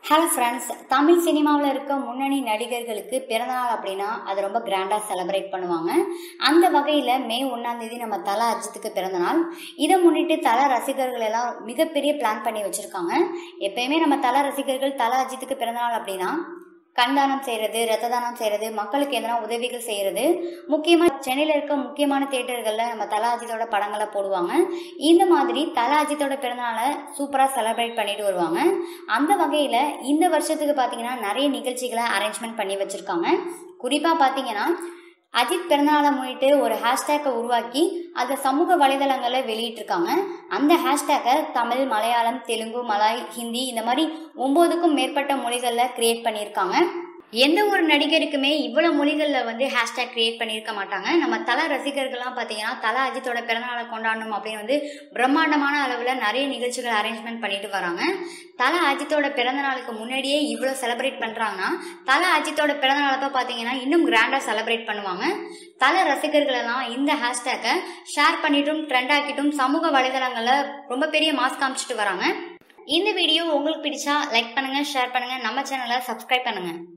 hello friends Tamil சினிமாவில் இருக்க முன்னணி நடிகர்களுக்கு பிறந்தநாள் அப்படின்னா அது ரொம்ப கிராண்டாக செலிப்ரேட் பண்ணுவாங்க அந்த வகையில் மே ஒன்றாம் தேதி நம்ம தல அஜித்துக்கு பிறந்தநாள் இதை முன்னிட்டு தல ரசிகர்கள் எல்லாம் மிகப்பெரிய பிளான் பண்ணி வச்சுருக்காங்க எப்பயுமே நம்ம தல ரசிகர்கள் தல அஜித்துக்கு பிறந்தநாள் அப்படின்னா கண்தானம் செய்கிறது ரத்த தானம் செய்கிறது மக்களுக்கு எதனா உதவிகள் செய்கிறது முக்கியமாக சென்னையில் இருக்க முக்கியமான தேட்டர்களில் நம்ம தல அஜித்தோட படங்களை போடுவாங்க இந்த மாதிரி தல அஜித்தோட பிறந்தநாளை சூப்பராக செலிப்ரேட் பண்ணிட்டு வருவாங்க அந்த வகையில் இந்த வருஷத்துக்கு பார்த்தீங்கன்னா நிறைய நிகழ்ச்சிகளை அரேஞ்ச்மெண்ட் பண்ணி வச்சுருக்காங்க குறிப்பாக பார்த்தீங்கன்னா அஜித் பிறந்தநாளை முன்னிட்டு ஒரு ஹேஷ்டேக்கை உருவாக்கி அதை சமூக வலைதளங்களில் வெளியிட்டிருக்காங்க அந்த ஹேஷ்டேக்கை தமிழ் மலையாளம் தெலுங்கு மலாய் ஹிந்தி இந்த மாதிரி ஒம்போதுக்கும் மேற்பட்ட மொழிகளில் கிரியேட் பண்ணியிருக்காங்க எந்த ஒரு நடிகருக்குமே இவ்வளோ மொழிகளில் வந்து ஹேஷ்டேக் கிரியேட் பண்ணியிருக்க மாட்டாங்க நம்ம தல ரசிகர்கள்லாம் பார்த்தீங்கன்னா தல அஜித்தோட பிறந்தநாளை கொண்டாடணும் அப்படின்னு வந்து பிரம்மாண்டமான அளவில் நிறைய நிகழ்ச்சிகள் அரேஞ்ச்மெண்ட் பண்ணிட்டு வராங்க தல அஜித்தோட பிறந்த நாளுக்கு முன்னாடியே இவ்வளோ செலிப்ரேட் பண்ணுறாங்கன்னா தல அஜித்தோட பிறந்த நாளப்போ பார்த்தீங்கன்னா இன்னும் கிராண்டாக செலிப்ரேட் பண்ணுவாங்க தல ரசிகர்கள் எல்லாம் இந்த ஹேஷ்டேக்கை ஷேர் பண்ணிட்டும் ட்ரெண்ட் ஆக்கிட்டும் சமூக வலைதளங்களில் ரொம்ப பெரிய மாஸ் காமிச்சிட்டு வராங்க இந்த வீடியோ உங்களுக்கு பிடிச்சா லைக் பண்ணுங்கள் ஷேர் பண்ணுங்கள் நம்ம சேனலை சப்ஸ்கிரைப் பண்ணுங்கள்